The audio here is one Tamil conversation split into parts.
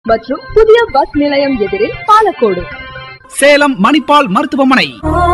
மற்றும் புதிய பஸ் நிலையம் எதிரில் பாலக்கோடு சேலம் மணிப்பால் மருத்துவமனை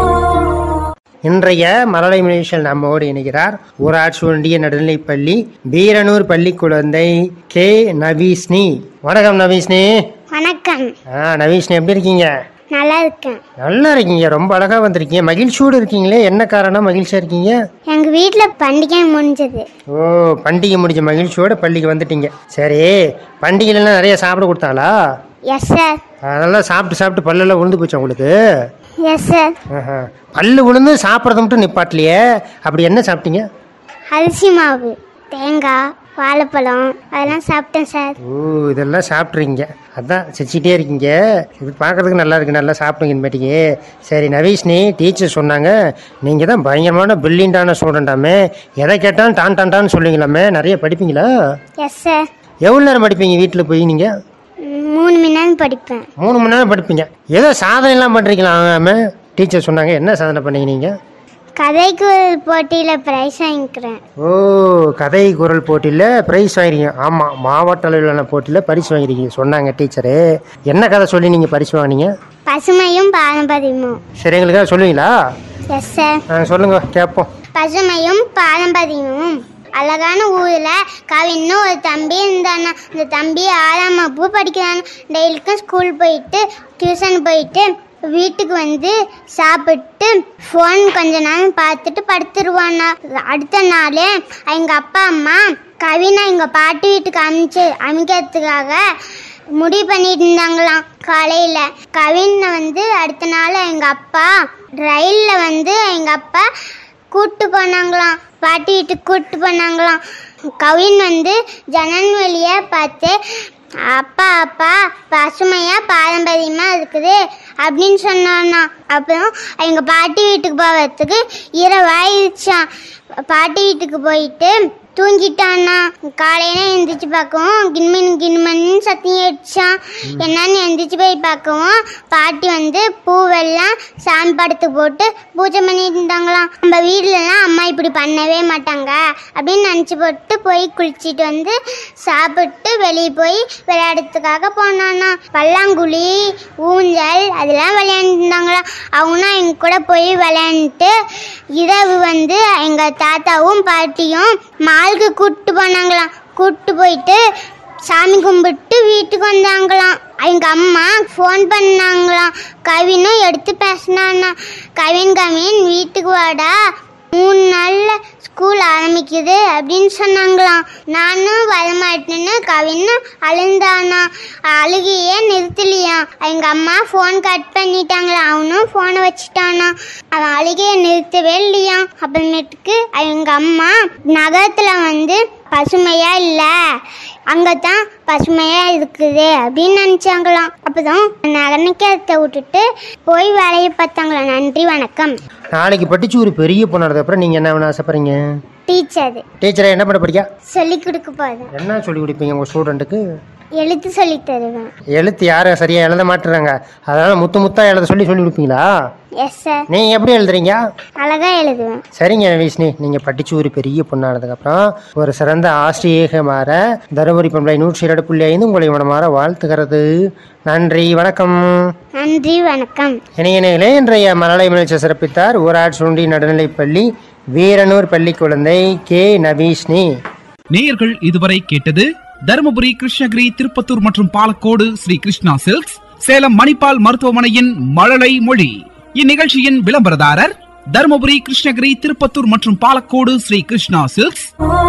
இன்றைய மலலை மலேசியல் நம்மோடு இணைகிறார் ஊராட்சி ஒன்றிய நடுநிலைப்பள்ளி வீரனூர் பள்ளி குழந்தை கே நவீஸ்னி வணக்கம் நவீஸ்னி வணக்கம் ஆ நவீஸ்னி எப்படி இருக்கீங்க நல்லா இருக்கேன் நல்லா இருக்கீங்க ரொம்ப அழகா வந்திருக்கீங்க மகிழ்ச்சியோடு இருக்கீங்களே என்ன காரணம் மகிழ்ச்சியா இருக்கீங்க எங்கள் வீட்டில் பண்டிகை முடிஞ்சது ஓ பண்டிகை முடிஞ்ச மகிழ்ச்சியோட பள்ளிக்கு வந்துட்டீங்க சரி பண்டிகைலாம் நிறைய சாப்பிட கொடுத்தாங்களா எஸ் சார் அதெல்லாம் சாப்பிட்டு சாப்பிட்டு பல்லெல்லாம் உளுந்து போச்சு உங்களுக்கு எஸ் சார் ஆஹா. பல்லு உளுந்து சாப்பிட்றத மட்டும் நிப்பாட்டலையே அப்படி என்ன சாப்பிட்டீங்க அரிசி மாவு தேங்காய் வாழைப்பழம் அதெல்லாம் சாப்பிட்டேன் சார் ஓ இதெல்லாம் சாப்பிட்றீங்க அதான் சிரிச்சிட்டே இருக்கீங்க இது பார்க்கறதுக்கு நல்லா இருக்கு நல்லா சாப்பிடுங்க இனிமேட்டுக்கு சரி நவீஷ்னி டீச்சர் சொன்னாங்க நீங்கள் தான் பயங்கரமான பில்லியண்டான ஸ்டூடெண்டாமே எதை கேட்டாலும் டான் டான் டான்னு சொல்லுவீங்களாமே நிறைய படிப்பீங்களா எஸ் சார் எவ்வளோ நேரம் படிப்பீங்க வீட்டில் போய் நீங்கள் மூணு மணி நேரம் படிப்பேன் மூணு மணி நேரம் படிப்பீங்க ஏதோ சாதனைலாம் பண்ணுறீங்களாமே டீச்சர் சொன்னாங்க என்ன சாதனை பண்ணீங்க நீங்கள் கதைக்கு போட்டியில் ப்ரைஸ் வாங்கிக்கிறேன் ஓ கதை குரல் போட்டியில் ப்ரைஸ் வாங்கிருக்கீங்க ஆமாம் மாவட்ட அளவிலான போட்டியில் பரிசு வாங்கிருக்கீங்க சொன்னாங்க டீச்சரு என்ன கதை சொல்லி நீங்கள் பரிசு வாங்கினீங்க பசுமையும் பாரம்பரியமும் சரி எங்களுக்காக சொல்லுவீங்களா எஸ் சார் ஆ, சொல்லுங்க கேட்போம் பசுமையும் பாரம்பரியமும் அழகான ஊரில் கவின்னு ஒரு தம்பி இருந்தானா அந்த தம்பி ஆறாம் வகுப்பு படிக்கிறான் டெய்லிக்கும் ஸ்கூல் போயிட்டு டியூஷன் போயிட்டு வீட்டுக்கு வந்து சாப்பிட்டு ஃபோன் கொஞ்ச நேரம் பார்த்துட்டு படுத்துருவானா அடுத்த நாள் எங்கள் அப்பா அம்மா கவினை எங்கள் பாட்டி வீட்டுக்கு அனுப்பிச்சு அமைக்கிறதுக்காக முடிவு பண்ணிட்டு இருந்தாங்களாம் காலையில் கவினை வந்து அடுத்த நாள் எங்கள் அப்பா ரயிலில் வந்து எங்கள் அப்பா கூட்டு போனாங்களாம் பாட்டி வீட்டுக்கு கூட்டு போனாங்களாம் கவின் வந்து ஜன்னல் வெளியே பார்த்து அப்பா அப்பா பசுமையா பாரம்பரியமா இருக்குது அப்படின்னு சொன்னானா அப்புறம் எங்க பாட்டி வீட்டுக்கு போகிறதுக்கு இரவாயிருச்சான் பாட்டி வீட்டுக்கு போயிட்டு தூங்கிட்டானா காலையில எந்திரிச்சு பார்க்கவும் கிண்மன் கிண்மன்னு சத்தம் ஏடிச்சான் என்னன்னு எந்திரிச்சு போய் பார்க்கவும் பாட்டி வந்து பூவெல்லாம் சாமி படத்துக்கு போட்டு பூஜை பண்ணிட்டு இருந்தாங்களாம் நம்ம வீட்லலாம் அம்மா இப்படி பண்ணவே மாட்டாங்க அப்படின்னு நினச்சி போட்டு போய் குளிச்சுட்டு வந்து சாப்பிட்டு வெளியே போய் விளையாடுறதுக்காக போனானா பல்லாங்குழி ஊஞ்சல் அதெல்லாம் விளையாண்டுருந்தாங்களாம் அவங்களும் எங்க கூட போய் விளையாண்டுட்டு இரவு வந்து எங்கள் தாத்தாவும் பாட்டியும் மாலுக்கு கூப்பிட்டு போனாங்களாம் கூப்பிட்டு போயிட்டு சாமி கும்பிட்டு வீட்டுக்கு வந்தாங்களாம் எங்க அம்மா ஃபோன் பண்ணாங்களாம் கவினும் எடுத்து பேசினானா கவின் கவின் வீட்டுக்கு வாடா மூணு நாள்ல ஸ்கூல் ஆரம்பிக்குது அப்படின்னு சொன்னாங்களாம் நானும் வரமாட்டேன்னு கவின்னு அழுந்தானா அழுகையே நிறுத்தலையாம் எங்க அம்மா ஃபோன் கட் பண்ணிட்டாங்களா அவனும் ஃபோனை வச்சுட்டானா அவன் அழுகையை நிறுத்தவே இல்லையாம் அப்புறமேட்டுக்கு எங்க அம்மா நகரத்துல வந்து பசுமையா இல்லை அங்கதான் பசுமையா இருக்குது அப்படின்னு நினைச்சாங்களாம் அப்பதான் நகரத்தை விட்டுட்டு போய் வேலையை பார்த்தாங்களாம் நன்றி வணக்கம் நாளைக்கு படிச்சு ஒரு பெரிய பொண்ணானது அப்புறம் நீங்கள் என்ன வேணும் ஆசைப்படுறீங்க டீச்சர் டீச்சரை என்ன பண்ண படிக்கா சொல்லி கொடுக்க போறேன் என்ன சொல்லி கொடுப்பீங்க உங்கள் ஸ்டூடெண்ட்டுக்கு எழுத்து சொல்லி தருவேன் எழுத்து யாரும் சரியாக எழுத மாட்டுறாங்க அதனால் முத்து முத்தா எழுத சொல்லி சொல்லி கொடுப்பீங்களா எஸ் சார் நீங்கள் எப்படி எழுதுறீங்க அழகா எழுதுவேன் சரிங்க விஷ்ணு நீங்கள் படித்து ஒரு பெரிய பொண்ணானதுக்கப்புறம் ஒரு சிறந்த ஆசிரியக மாற தருமபுரி பண்பலை நூற்றி இரண்டு புள்ளி ஐந்து உங்களை மனமாற வாழ்த்துகிறது நன்றி வணக்கம் நன்றி வணக்கம் இணையனைகளே இன்றைய மலலை முயற்சி சிறப்பித்தார் ஊராட்சி ஒன்றிய நடுநிலைப்பள்ளி வீரனூர் பள்ளி குழந்தை கே நவீஷ்னி நேயர்கள் இதுவரை கேட்டது தருமபுரி கிருஷ்ணகிரி திருப்பத்தூர் மற்றும் பாலக்கோடு ஸ்ரீ கிருஷ்ணா சில்க்ஸ் சேலம் மணிப்பால் மருத்துவமனையின் மழலை மொழி இந்நிகழ்ச்சியின் விளம்பரதாரர் தருமபுரி கிருஷ்ணகிரி திருப்பத்தூர் மற்றும் பாலக்கோடு ஸ்ரீ கிருஷ்ணா சில்க்ஸ்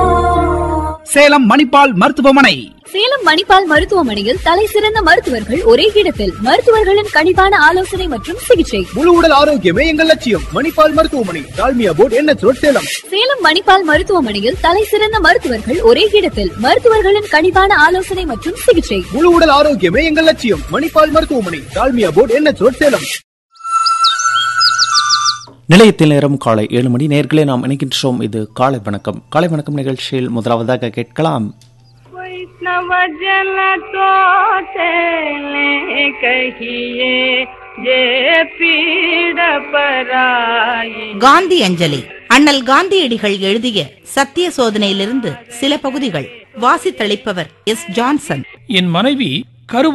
சேலம் மணிப்பால் மருத்துவமனை சேலம் மணிப்பால் மருத்துவமனையில் தலை சிறந்த மருத்துவர்கள் ஒரே இடத்தில் மருத்துவர்களின் கனிவான ஆலோசனை மற்றும் சிகிச்சை முழு உடல் ஆரோக்கியமே எங்கள் லட்சியம் மணிப்பால் மருத்துவமனை டால்மியா போர்ட் என்ன ரோட் சேலம் சேலம் மணிப்பால் மருத்துவமனையில் தலை சிறந்த மருத்துவர்கள் ஒரே இடத்தில் மருத்துவர்களின் கனிவான ஆலோசனை மற்றும் சிகிச்சை முழு உடல் ஆரோக்கியமே எங்கள் லட்சியம் மணிப்பால் மருத்துவமனை டால்மியா போர்ட் என்ன ரோட் சேலம் நிலையத்தில் நேரம் காலை ஏழு மணி நேர்களே நாம் இணைக்கின்றோம் இது காலை வணக்கம் காலை வணக்கம் நிகழ்ச்சியில் முதலாவதாக கேட்கலாம் वैष्णव जन तो चले कहिए जे पीड़ पराई காந்தி அஞ்சலி அண்ணல் காந்தியடிகள் எழுதிய சத்திய சோதனையிலிருந்து சில பகுதிகள் வாசித்தளிப்பவர் எஸ் ஜான்சன் என் மனைவி கரு